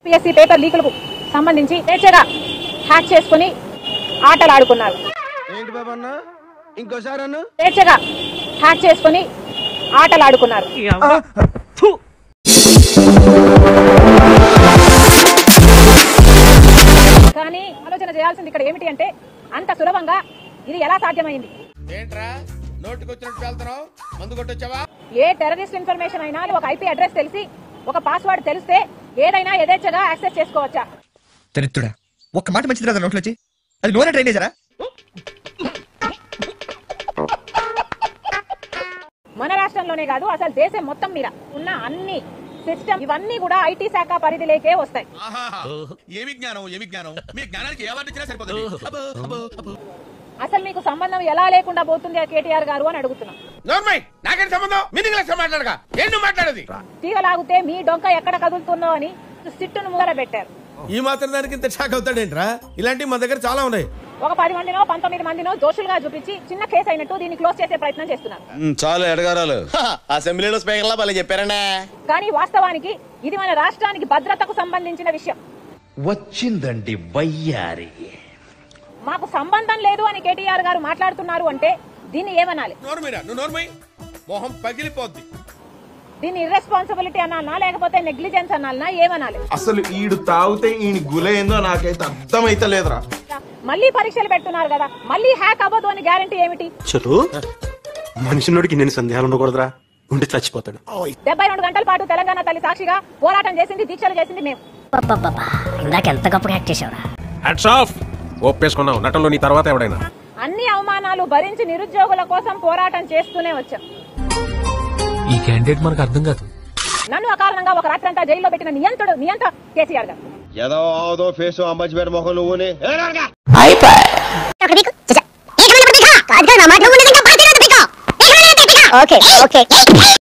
PSC paper లీకులకు సంబంధించి స్వేచ్ఛగా hack చేసుకుని ఆటలు ఆడుకున్నారు ఏంటి బాబు అన్న ఇంకోసారి అన్న స్వేచ్ఛగా హ్యాక్ చేసుకుని ఆటలు ఆడుకున్నారు కానీ ఆలోచన చేయాల్సింది ఇక్కడ ఏమిటి అంటే అంత సులభంగా ఇది ఎలా సాధ్యమైంది ఏంట్రా నోటికొచ్చినట్టు వెళ్తున్నావు మందు కొట్టొచ్చావా ఏ టెర్రరిస్ట్ ఇన్ఫర్మేషన్ అయినా ఒక ఐపీ అడ్రస్ తెలిసి ఒక పాస్వర్డ్ తెలిస్తే ఏదైనా యథేచ్ఛగా యాక్సెస్ చేసుకోవచ్చా చరిత్రుడా ఒక్క మాట మంచిది రాదా నోట్లో వచ్చి అది నూనె డ్రైనేజరా మన రాష్ట్రంలోనే కాదు అసలు దేశం మొత్తం మీద ఉన్న అన్ని సిస్టమ్ ఇవన్నీ కూడా ఐటీ శాఖ పరిధిలోకే వస్తాయి ఏమి జ్ఞానం ఏమి జ్ఞానం మీ జ్ఞానానికి ఏ అవార్డు ఇచ్చినా సరిపోతుంది అబ్బో, అబ్బో, అబ్బో. అసలు మీకు సంబంధం ఎలా లేకుండా పోతుంది ఆ కేటీఆర్ గారు అని అడుగుతున్నాం నోర్మై నాకేంటి సంబంధం మీనింగ్ లెక్క మాట్లాడగా ఏం నువ్వు మాట్లాడేది తీగలాగితే మీ డొంక ఎక్కడ కదులుతుందో అని సిట్టును ముందర పెట్టారు ఈ మాత్రం దానికి ఇంత షాక్ అవుతాడేంట్రా ఇలాంటివి మన దగ్గర చాలా ఉన్నాయి ఒక పది మందినో పంతొమ్మిది మందినో దోషులుగా చూపించి చిన్న కేసు అయినట్టు దీన్ని క్లోజ్ చేసే ప్రయత్నం చేస్తున్నారు చాలు ఎడగారాలు అసెంబ్లీలో స్పీకర్లా భలే చెప్పారండి కానీ వాస్తవానికి ఇది మన రాష్ట్రానికి భద్రతకు సంబంధించిన విషయం వచ్చిందండి వయ్యారి మాకు సంబంధం లేదు అని కేటీఆర్ గారు మాట్లాడుతున్నారు అంటే దీన్ని ఏమనాలి నోర్మైరా నువ్వు నోర్మై మొహం పగిలిపోద్ది దీన్ని ఇర్రెస్పాన్సిబిలిటీ అనాలనా లేకపోతే నెగ్లిజెన్స్ అనాలనా ఏమనాలి అసలు ఈడు తాగితే ఈయన గులేందో నాకైతే అర్థమైతే లేదురా మళ్ళీ పరీక్షలు పెడుతున్నారు కదా మళ్ళీ హ్యాక్ అవ్వదు అని గ్యారంటీ ఏమిటి చలు మనిషినోడికి నేను సందేహాలు ఉండకూడదురా ఉండి చచ్చిపోతాడు డెబ్బై రెండు గంటల పాటు తెలంగాణ తల్లి సాక్షిగా పోరాటం చేసింది దీక్షలు చేసింది మేము ఇందాక ఎంత గొప్పగా యాక్ట్ చేసావురా హ్యాట్స్ ఆఫ్ ఒప్పేసుకున్నావు నటనలో నీ తర్వాత ఎవడైనా అన్ని అవమానాలు భరించి నిరుద్యోగుల కోసం పోరాటం చేస్తూనే వచ్చాం ఈ క్యాండిడేట్ మనకు అర్థం కాదు నన్ను అకారణంగా ఒక రాత్రంతా జైల్లో పెట్టిన నియంత్రుడు నియంత కేసీఆర్ గారు ఏదో ఆదో ఫేస్ అంబాజీపేట మొహం నువ్వుని ఓకే ఓకే